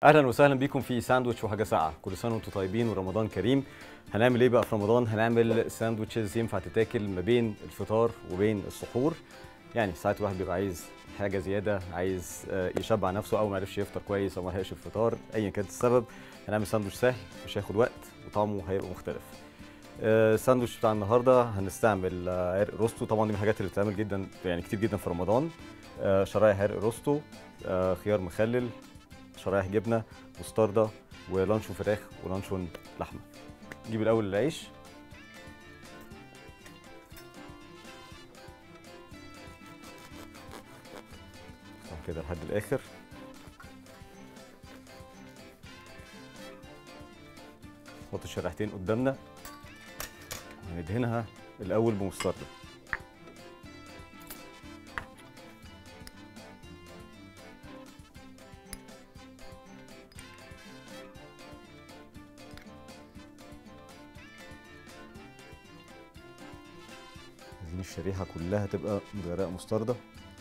اهلا وسهلا بيكم في ساندوتش وحاجه ساقعه كل سنه وانتم طيبين ورمضان كريم هنعمل ايه بقى في رمضان هنعمل ساندوتشز ينفع تتاكل ما بين الفطار وبين السحور يعني ساعات الواحد بيبقى عايز حاجه زياده عايز آه، يشبع نفسه او ما عرفش يفطر كويس او ما لحقش الفطار ايا كانت السبب هنعمل ساندوتش سهل مش هياخد وقت وطعمه هيبقى مختلف آه، الساندوتش بتاع النهارده هنستعمل آه، عرق روستو طبعا دي من الحاجات اللي بتتعمل جدا يعني كتير جدا في رمضان آه، شرايح عرق روستو آه، خيار مخلل شرايح جبنه مستردة ولانشون فراخ ولانشون لحمه نجيب الاول العيش نفتح كده لحد الاخر نحط الشريحتين قدامنا وندهنها الاول بمستردة عايزين الشريحة كلها تبقى متغرقة مستردة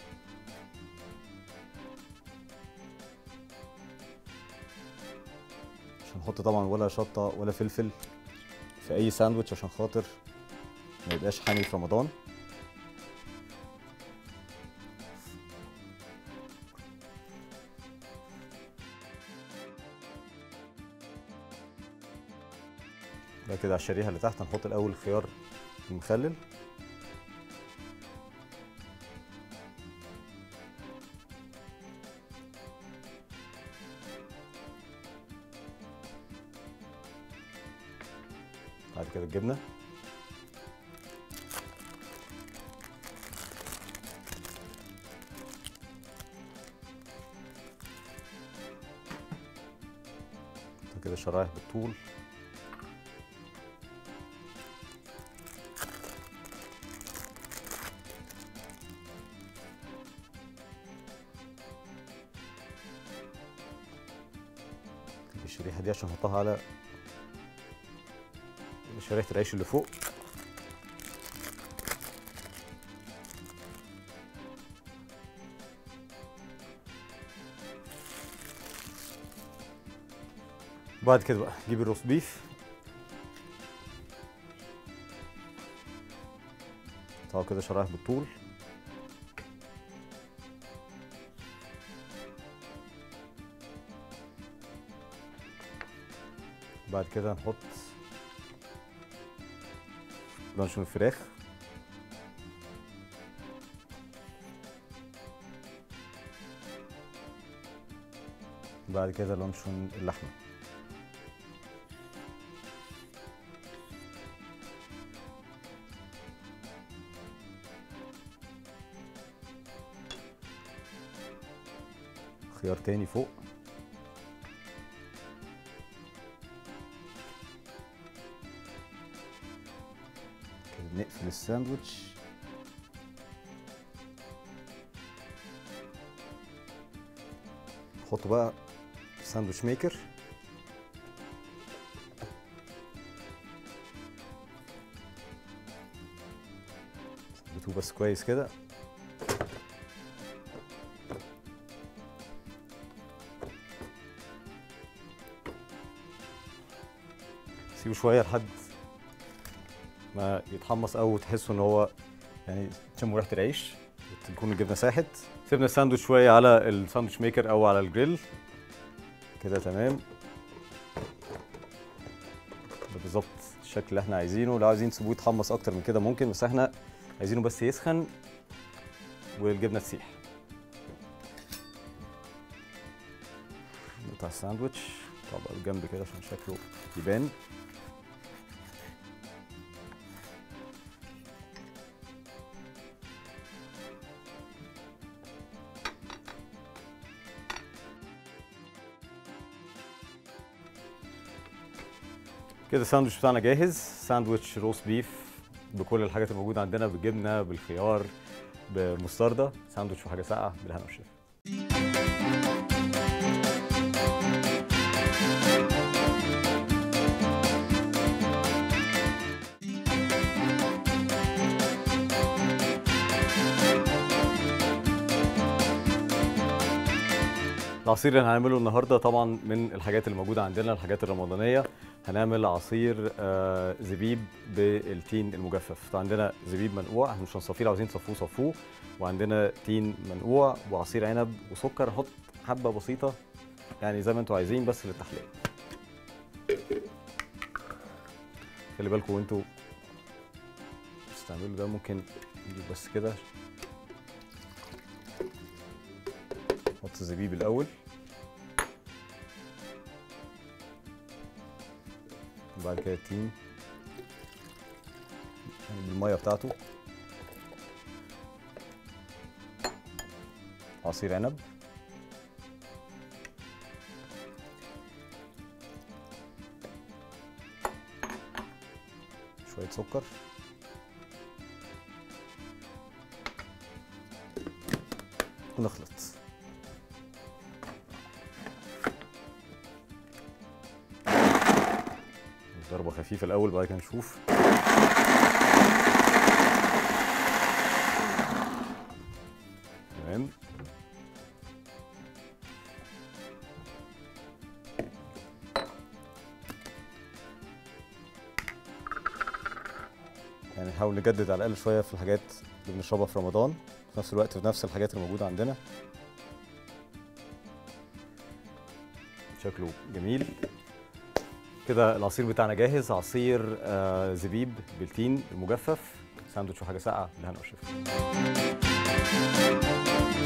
مش هنحط طبعا ولا شطة ولا فلفل في أي ساندوتش عشان خاطر ما يبقاش حامي في رمضان بعد كده على الشريحة اللي تحت هنحط الأول الخيار المخلل بعد كده الجبنه بعد كده شرايح بالطول الشريحه دي عشان نحطها على شريحه العيش اللي فوق بعد كده بقى نجيب الروست بيف نقطعه كده شرايح بالطول بعد كده نحط لانشون الفراخ بعد كده لانشون اللحمه خيار تاني فوق كده نقفل الساندوتش نحطه بقى في ساندوتش ميكر ثبتوه بس كويس كده سيبه شويه لحد ما يتحمص او تحسوا ان هو يعني تشموا ريحه العيش تكون الجبنه ساحت سيبنا الساندوتش شويه على الساندوتش ميكر او على الجريل كده تمام ده بالظبط الشكل اللي احنا عايزينه لو عايزين تسيبوه يتحمص اكتر من كده ممكن بس احنا عايزينه بس يسخن والجبنه تسيح نقطع الساندوتش طبق الجنب كده عشان شكله يبان كده الساندوتش بتاعنا جاهز ساندوتش روست بيف بكل الحاجات الموجوده عندنا بالجبنه بالخيار بمستردة ساندوتش وحاجه ساقعه بالهنا والشفا العصير اللي هنعمله النهارده طبعا من الحاجات اللي موجوده عندنا الحاجات الرمضانيه هنعمل عصير آه، زبيب بالتين المجفف فعندنا زبيب منقوع احنا مش هنصفيه لو عايزين تصفوه صفوه وعندنا تين منقوع وعصير عنب وسكر هحط حبه بسيطه يعني زي ما انتوا عايزين بس للتحليه خلي بالكم وانتوا بتستعملوا ده ممكن نجيب بس كده نحط الزبيب الاول وبعد كده التين يعني بالميه بتاعته عصير عنب شويه سكر ونخلط ضربه خفيفه الاول بعد كده نشوف تمام يعني نحاول نجدد على الاقل شويه في الحاجات اللي بنشربها في رمضان في نفس الوقت في نفس الحاجات اللي موجوده عندنا شكله جميل كده العصير بتاعنا جاهز عصير آه زبيب بالتين المجفف ساندوتش وحاجه ساقعه بالهنا والشفا